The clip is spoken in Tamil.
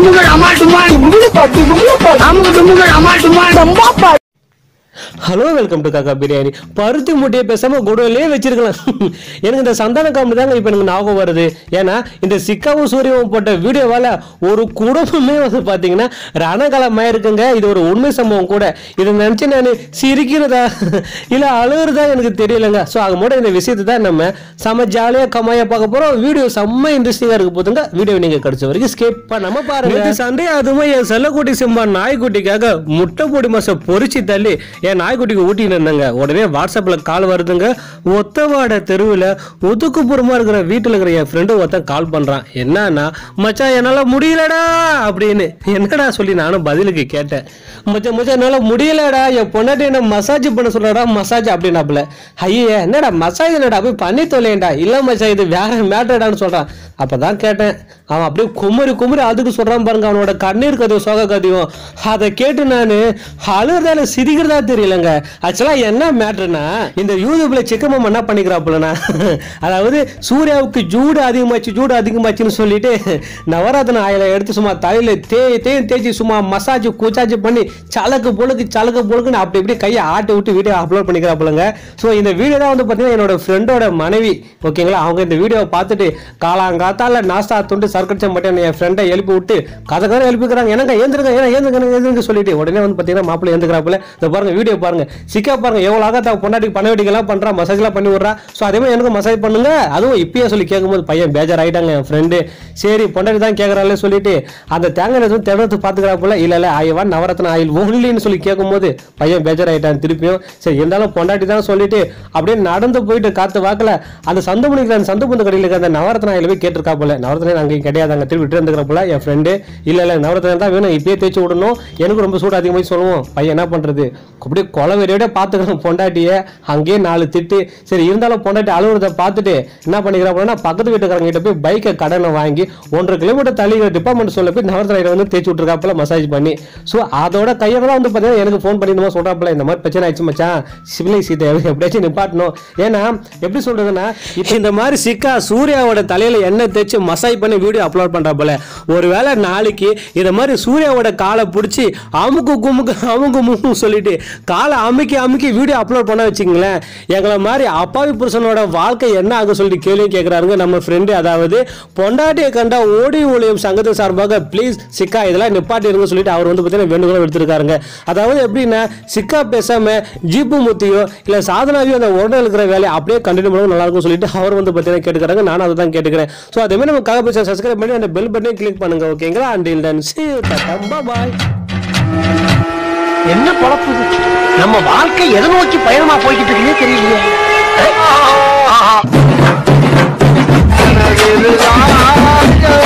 டுமுகள் அமால் டுமால் அமுக்கு டுமுகள் அமால் டுமால் ஹலோ வெல்கம் டு காக்கா பிரியாணி பருத்தி மூட்டையை பேசாம குடோலே வச்சிருக்கலாம் எனக்கு இந்த சந்தான காமெடி தாங்க இப்போ எனக்கு ஞாபகம் வருது ஏன்னா இந்த சிக்காவும் சூரியவும் போட்ட வீடியோவால ஒரு குடும்பமே வந்து பார்த்தீங்கன்னா ரணகலமாக இருக்குங்க இது ஒரு உண்மை சம்பவம் கூட இதை நினச்சி நான் சிரிக்கிறதா இல்லை அழுகுறதா எனக்கு தெரியலங்க ஸோ அது மட்டும் இந்த விஷயத்தை தான் நம்ம செம்ம ஜாலியாக கம்மாயாக பார்க்க போகிறோம் வீடியோ செம்ம இன்ட்ரெஸ்டிங்காக இருக்க போதுங்க வீடியோ நீங்கள் கிடைச்ச வரைக்கும் ஸ்கிப் பண்ணாம பாருங்க சண்டே அதுவும் என் செல்லக்குட்டி சிம்பா நாய்க்குட்டிக்காக முட்டை பொடி மாசம் பொரிச்சு தள்ளி என் நாய்க்குட்டிக்கு ஊட்டின்னு இருந்தாங்க உடனே வாட்ஸ்அப்பில் கால் வருதுங்க ஒத்தவாட தெருவில் ஒதுக்குப்புறமா இருக்கிற வீட்டில் இருக்கிற என் ஃப்ரெண்டு ஒருத்தன் கால் பண்ணுறான் என்னன்னா மச்சான் என்னால் முடியலடா அப்படின்னு என்னடா சொல்லி நானும் பதிலுக்கு கேட்டேன் மச்சான் மச்சான் என்னால் முடியலடா என் பொண்டாட்டி என்ன மசாஜ் பண்ண சொல்றடா மசாஜ் அப்படின்னாப்புல ஐயே என்னடா மசாஜ் என்னடா போய் பண்ணி தொலையேன்டா இல்லை மச்சான் இது வேற மேட்டர்டான்னு சொல்கிறான் அப்பதான் கேட்டேன் அவன் அப்படியே குமரி குமரி அதுக்கு சொல்றான் பாருங்க அவனோட கண்ணீர் கதையும் சோக கதையும் அதை கேட்டு நான் அழுகிறதால சிரிக்கிறதா தெரியலங்க ஆக்சுவலா என்ன மேட்ருனா இந்த யூடியூப்ல சிக்கமம் என்ன பண்ணிக்கிறாப்புலனா அதாவது சூர்யாவுக்கு ஜூடு அதிகமாச்சு ஜூடு அதிகமாச்சுன்னு சொல்லிட்டு நவராத்தின ஆயில எடுத்து சும்மா தலையில தே தேய் தேய்ச்சி சும்மா மசாஜ் குச்சாஜ் பண்ணி சலக்கு பொழுக்கு சலக்கு பொழுக்குன்னு அப்படி இப்படி கையை ஆட்டி விட்டு வீடியோ அப்லோட் பண்ணிக்கிறாப்புலங்க ஸோ இந்த வீடியோ தான் வந்து பார்த்தீங்கன்னா என்னோட ஃப்ரெண்டோட மனைவி ஓகேங்களா அவங்க இந்த வீடியோவை பார்த்துட்டு காலாங்காத்தால நாஸ்தா துண்டு சர்க்கடிச்ச மட்டும் என் ஃப்ரெண்டை எழுப்பி விட்டு கதை கதை எழுப்பிக்கிறாங்க எனக்கு ஏந்திருங்க ஏன்னா ஏந்திருங்க ஏந்திருங்க சொல்லிட்டு உடனே வந்து பார்த்தீங்கன்னா மாப்பிள்ளை ஏந்துக்கிறாப்புல இந்த பாருங்க வீடியோ பாருங்க சிக்கா பாருங்க எவ்வளோ ஆகத்தா பொண்டாட்டி பண்ண வேண்டியெல்லாம் பண்றா மசாஜ்லாம் பண்ணி விட்றா ஸோ அதே மாதிரி எனக்கு மசாஜ் பண்ணுங்க அதுவும் இப்பயே சொல்லி கேட்கும்போது பையன் பேஜர் ஆயிட்டாங்க என் ஃப்ரெண்டு சரி பொண்டாட்டி தான் கேட்குறாங்களே சொல்லிட்டு அந்த தேங்காய் எதுவும் திறந்து பார்த்துக்கிறாப்புல இல்லை இல்லை ஆயவான் நவரத்ன ஆயில் ஒன்லின்னு சொல்லி கேட்கும்போது பையன் பேஜர் ஆயிட்டான் திருப்பியும் சரி இருந்தாலும் பொண்டாட்டி தான் சொல்லிட்டு அப்படியே நடந்து போயிட்டு காத்து வாக்கல அந்த சந்து மணிக்கு அந்த சந்து பந்து கடையில் இருக்க அந்த நவரத்ன ஆயில் போய் கேட்டிருக்காப்புல நவரத்ன அங்கே கிடையாது அங்கே திருப்பி விட்டு இருந்துக்கிறப்பல என் ஃப்ரெண்டு இல்லை இல்லை நவரத்ன தான் வேணும் இப்பயே தேய்ச்சி விடணும் எனக்கு ரொம்ப சூடு அதிகமாக சொல்லுவோம் பையன் என்ன பண்ணுறது அப்படியே கொலவெறியோட பார்த்துக்கிறோம் பொண்டாட்டியை அங்கேயே நாலு திட்டு சரி இருந்தாலும் பொண்டாட்டி அலுவலகத்தை பார்த்துட்டு என்ன பண்ணிக்கிறாப்புலன்னா பக்கத்து வீட்டுக்காரங்க கிட்ட போய் பைக்கை கடனை வாங்கி ஒன்றரை கிலோமீட்டர் தள்ளி டிபார்ட்மெண்ட் சொல்ல போய் நவரத்ன வந்து தேய்ச்சி விட்டுருக்காப்புல மசாஜ் பண்ணி ஸோ அதோட கையோட தான் வந்து பார்த்தீங்கன்னா எனக்கு ஃபோன் பண்ணி இந்த மாதிரி சொல்கிறாப்புல இந்த மாதிரி பிரச்சனை ஆயிடுச்சு மச்சான் சிவிலை சீத்தை எப்படியாச்சும் நிப்பாட்டணும் ஏன்னா எப்படி சொல்றதுன்னா இப்போ இந்த மாதிரி சிக்கா சூர்யாவோட தலையில எண்ணெய் தேய்ச்சி மசாஜ் பண்ணி வீடியோ அப்லோட் பண்றாப்புல ஒருவேளை நாளைக்கு இந்த மாதிரி சூர்யாவோட காலை பிடிச்சி அமுக்கு குமுக்கு அமுக்கு முக்கு சொல்லிட்டு காலை அமுக்கி அமுக்கி வீடியோ அப்லோட் பண்ண வச்சுங்களேன் எங்களை மாதிரி அப்பாவி புருஷனோட வாழ்க்கை என்ன ஆகும் சொல்லிட்டு கேள்வி கேட்குறாருங்க நம்ம ஃப்ரெண்டு அதாவது பொண்டாட்டியை கண்டா ஓடி ஒளியும் சங்கத்தின் சார்பாக ப்ளீஸ் சிக்கா இதெல்லாம் நிப்பாட்டிருங்க சொல்லிட்டு அவர் வந்து பார்த்தீங்கன்னா வேண்டுகோள் எடுத்திருக்காருங்க அதாவது எப்படின்னா சிக்கா பேசாம ஜீப்பு முத்தியோ இல்லை சாதனாவையோ அந்த உடனே இருக்கிற வேலையை அப்படியே கண்டினியூ பண்ணவும் நல்லா இருக்கும் சொல்லிட்டு அவர் வந்து பார்த்தீங்கன்னா கேட்டுக்கிறாங்க நானும் அதை தான் கேட்டுக்கிறேன் ஸோ அதே மாதிரி நம்ம காக பேச சப்ஸ்கிரைப் பண்ணி அந்த பெல் பட்டனையும் கிளிக் பண்ணுங்க ஓகேங்களா அண்டில் டன் சி பாய் என்ன பொழப்பு இது? நம்ம வாழ்க்கை எதை நோக்கி பயணமா போய்கிட்டு இருக்குன்னே தெரியலையே இதுதான்